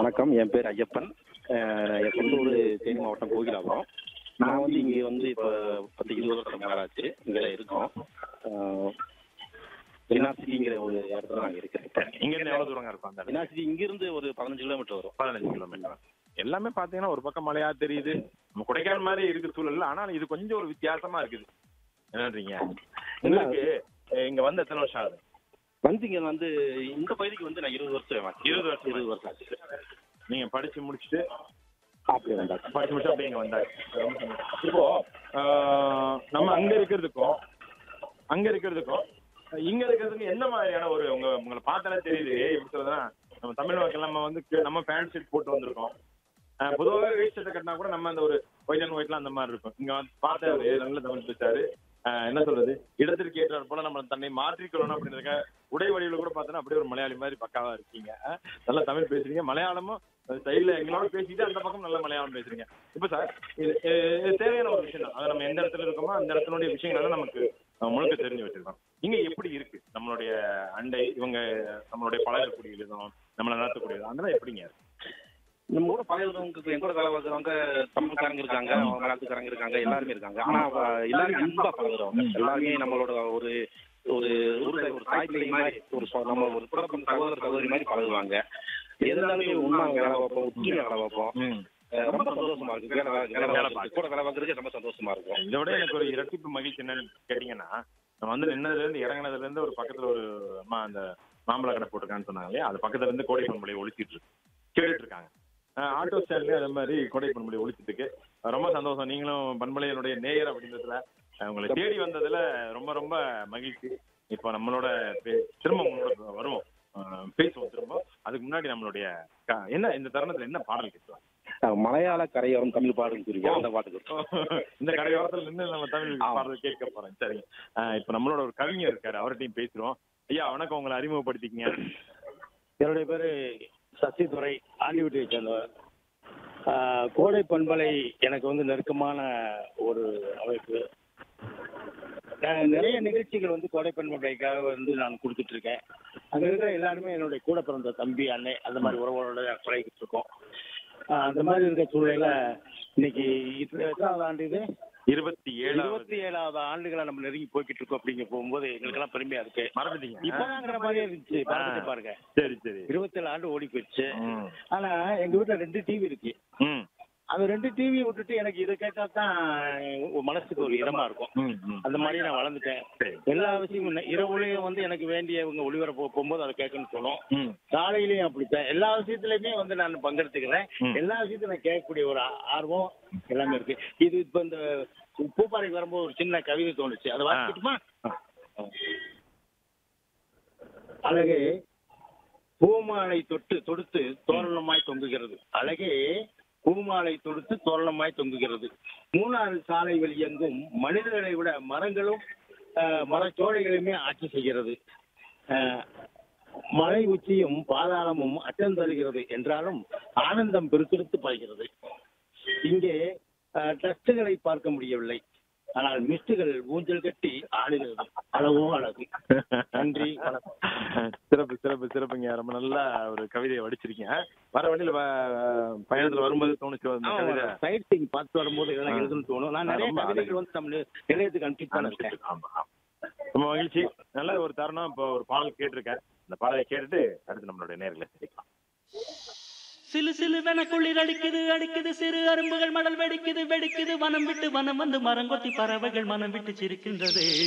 வணக்கம் என் பேர் ஐயப்பன் அஹ் என் சொந்த ஊர் தேனி மாவட்டம் கோகிலாபுரம் நான் வந்து இங்கே வந்து இப்போ பத்து இருபது வருஷம் மேலே ஆச்சு இங்கே இருக்கோம் வினாசிட்டிங்கிற ஒரு இடத்துல நாங்கள் இருக்கிறேன் இப்போ இங்க இருந்து எவ்வளவு தூரங்க இருக்கும் அந்த இடம்? வினாசிட்டி இங்கிருந்து ஒரு பதினஞ்சு கிலோமீட்டர் வரும் பதினஞ்சு கிலோமீட்டர் எல்லாமே பாத்தீங்கன்னா ஒரு பக்கம் மலையா தெரியுது நம்ம கொடைக்கானல் மாதிரி இருக்கு சூழல் ஆனாலும் இது கொஞ்சம் ஒரு வித்தியாசமா இருக்குது என்னன்றீங்க உங்களுக்கு அஹ், இங்க வந்து எத்தனை வருஷம் ஆகுது வந்து இங்கே வந்து இந்த பகுதிக்கு வந்து நான் இருபது வருஷம் ஆச்சு. இருபது வருஷம் இருபது வருஷம் ஆச்சு நீங்க படிச்சு முடிச்சுட்டு அப்படியே வந்தாச்சு படிச்சு முடிச்சு அப்படியே இங்க வந்தாரு ரொம்ப சந்தோஷம். இப்போ ஆஹ், நம்ம அங்க இருக்கிறதுக்கும் அங்க இருக்கிறதுக்கும் இங்க இருக்கிறதுக்கு என்ன மாதிரியான ஒரு உங்க உங்களை பார்த்தாலே தெரியுது எப்படி சொல்றதுன்னா நம்ம தமிழ் மக்கள் நம்ம வந்து கு- நம்ம பேண்ட் ஷர்ட் போட்டு வந்திருக்கோம் ஆஹ், பொதுவாகவே வேஸ்ட் ஷர்ட் கட்டினா கூட நம்ம அந்த ஒரு ஒயிட் அண்ட் ஒயிட்லாம் அந்த மாதிரி இருக்கும் இங்க வந்து பார்த்தாரு நல்ல தமிழ் பேசாரு ஆஹ், என்ன சொல்றது இடத்திற்கு ஏற்றாற் போல நம்ம தன்னை மாற்றிக்கொள்ளணும் அப்படின்றதுக்க உடை வடிவில் கூட பார்த்தோன்னா அப்படியே ஒரு மலையாளி மாதிரி பக்காவா இருக்கீங்க ஆஹ், நல்லா தமிழ் பேசுறீங்க மலையாளமும் சைடுல எங்களோட பேசிட்டு அந்த பக்கம் நல்ல மலையாளம் பேசுறீங்க இப்ப சார் இது இது- இது தேவையான ஒரு விஷயம் தான் அது நம்ம எந்த இடத்துல இருக்கோமோ அந்த இடத்தினுடைய விஷயங்களை நமக்கு அஹ், முழுக்க தெரிஞ்சு வச்சிருக்கோம் இங்க எப்படி இருக்கு நம்மளுடைய அண்டை இவங்க நம்மளுடைய பழகக்கூடிய விதம் நம்மளை நடத்தக்கூடிய விதம் அதெல்லாம் எப்படிங்க இருக்கு? நம்ம கூட பழகிறவங்க என் கூட வேலை பார்க்குறவங்க தமிழ்காரங்க இருக்காங்க அவங்க மலையாளத்துக்காரங்க இருக்காங்க எல்லாருமே இருக்காங்க ஆனா அவ- எல்லாரும் அன்பா பழகுறவங்க எல்லாருமே நம்மளோட ஒரு ஒரு ஒரு ஒரு தாய்ப்பிள்ளை மாதிரி ஒரு சொ- நம்ம ஒரு குழப்பம் சகோதர சகோதரி மாதிரி பழகுவாங்க எதுனாலுமே உண்மை வேலை பார்ப்போம் உண்மையா வேலை பார்ப்போம் அஹ் ரொம்ப சந்தோஷமா இருக்கு வேலை வா- வேலை பார்க்கறது கூட வேலை பார்க்கறதுக்கு ரொம்ப சந்தோஷமா இருக்கும் இதை விட எனக்கு ஒரு இரட்டிப்பு மகிழ்ச்சி என்னன்னு கேட்டீங்கன்னா நம்ம வந்து நின்னதுல இருந்து இறங்குனதுல இருந்து ஒரு பக்கத்துல ஒரு அம்மா அந்த மாம்பழ கடை போட்டிருக்கான்னு சொன்னாங்க இல்லையா அது பக்கத்துல இருந்து கோடை பண்புலையை ஒழிச்சிட்டு இருக்கு கேட்டுட்டு இருக்காங்க ஆஹ் ஆட்டோ ஸ்டாண்ட்லயும் அதே மாதிரி கோடை பண்புலை ஒழிச்சிட்டு இருக்கு ரொம்ப சந்தோஷம் நீங்களும் பண்பலையனுடைய நேயர் அப்படின்றதுல ஆஹ் உங்களை தேடி வந்ததுல ரொம்ப ரொம்ப மகிழ்ச்சி இப்போ நம்மளோட பே- திரும்ப உங்களோட வருவோம் ஆஹ் பேசுவோம் திரும்ப அதுக்கு முன்னாடி நம்மளுடைய க- என்ன இந்த தருணத்துல என்ன பாடல் கேட்கலாம் அஹ் மலையாள கரையோரம் தமிழ் பாடுன்னு சொல்லி அந்த பாட்டுக்கு இருக்கும். இந்த கடையோரத்துல இருந்து நம்ம தமிழ் ஆமா. பாடுறது கேட்க போறோம் சரிங்க ஆஹ் இப்ப நம்மளோட ஒரு கவிஞர் இருக்காரு அவர்கிட்டயும் பேசுறோம் ஐயா வணக்கம் உங்களை அறிமுகப்படுத்திக்கங்க என்னுடைய பேரு சசிதுரை ஆண்டிவிட்டியை சேர்ந்தவர் ஆஹ் கோடை பண்பலை எனக்கு வந்து நெருக்கமான ஒரு அமைப்பு நான் நிறைய நிகழ்ச்சிகள் வந்து கோடை பண்பலைக்காக வந்து நான் கொடுத்துட்டு இருக்கேன் அங்க இருக்கிற எல்லாருமே என்னுடைய கூட பிறந்த தம்பி அண்ணே அந்த மாதிரி உறவோட பழகிட்டு இருக்கோம் ஆஹ் அந்த மாதிரி இருக்க சூழ்நிலையில இன்னைக்கு இது எத்தனாவது ஆண்டு இது இருபத்தி ஏழாவது இருபத்தி ஏழாவது ஆண்டுகளை நம்ம நெருங்கி போய்கிட்டு இருக்கோம் அப்படிங்க போகும்போது எங்களுக்கு எல்லாம் பெருமையா இருக்கு மறந்துட்டீங்க இப்பதாங்கிற மாதிரியே இருந்துச்சு பார்த்துட்டு ஆ. பாருங்க சரி சரி இருபத்தேழு ஆண்டு ஓடி போயிடுச்சு ம். ஆனா எங்க வீட்டுல ரெண்டு டிவி இருக்கு ம். அந்த ரெண்டு டிவி விட்டுட்டு எனக்கு இதை கேட்டா தான் மனசுக்கு ஒரு இதமா இருக்கும் ம். ம். அந்த மாதிரி நான் வளர்ந்துட்டேன் சரி. எல்லா விஷயமும் இல்லை. இரவுலயும் வந்து எனக்கு வேண்டியவங்க ஒளிபரப்பு போகும்போது அதை கேட்கணும்னு தோணும் ம். காலையிலயும் அப்படித்தான் எல்லா விஷயத்துலயுமே வந்து நான் பங்கெடுத்துக்கிறேன் ம். எல்லா விஷயத்தையும் நான் கேட்கக்கூடிய ஒரு ஆ- ஆர்வம் எல்லாமே இருக்கு இது இப்ப இந்த பூப்பாறைக்கு வரும்போது ஒரு சின்ன கவிதை தோணுச்சு அதை வாசிக்கட்டுமா அழகே பூமாலை தொட்டு தொடுத்து தோரணமாய் தொங்குகிறது அழகே பூமாலை தொடுத்து தோரணமாய் தொங்குகிறது மூணாறு சாலை வெளியெங்கும் மனிதர்களை விட மரங்களும் ஆஹ், மரச்சோலைகளுமே ஆட்சி செய்கிறது ஆஹ், மலை உச்சியும் பாதாளமும் அச்சம் தருகிறது என்றாலும் ஆனந்தம் பெருக்கெடுத்து பாய்கிறது இங்கே ஆஹ், டஸ்டுகளை பார்க்க முடியவில்லை ஆனால் மிஸ்டுகள் ஊஞ்சல் கட்டி ஆடுகிறது அளவோ அழகு நன்றி வணக்கம் சிறப்பு சிறப்பு சிறப்புங்க ரொம்ப நல்லா ஒரு கவிதையை வடிச்சிருக்கீங்க வர வண்டியில வ- பயணத்துல வரும்போது தோணுச்சு அந்த கவிதை சைட் சீன் பார்த்து வரும்போது இதெல்லாம் ஆ. எழுதணும்னு தோணும் நான் நிறைய ரொம்ப கவிதைகள் வந்து நம்ம நிலையத்துக்கு அனுப்பிச்சு தான் இருக்கேன் ஆமா ஆமா. ரொம்ப மகிழ்ச்சி நல்ல ஒரு தருணம் இப்போ ஒரு பாடல் கேட்டிருக்கேன் அந்த பாடலை கேட்டுட்டு அடுத்து நம்மளுடைய நேர்களை சந்திக்கலாம் சிலு சிலுவென குளிர் அடிக்குது அடிக்குது சிறு அரும்புகள் மடல் வெடிக்குது வெடிக்குது வனம் விட்டு வனம் வந்து மரங்கொத்தி பறவைகள் மனம் விட்டு சிரிக்கின்றது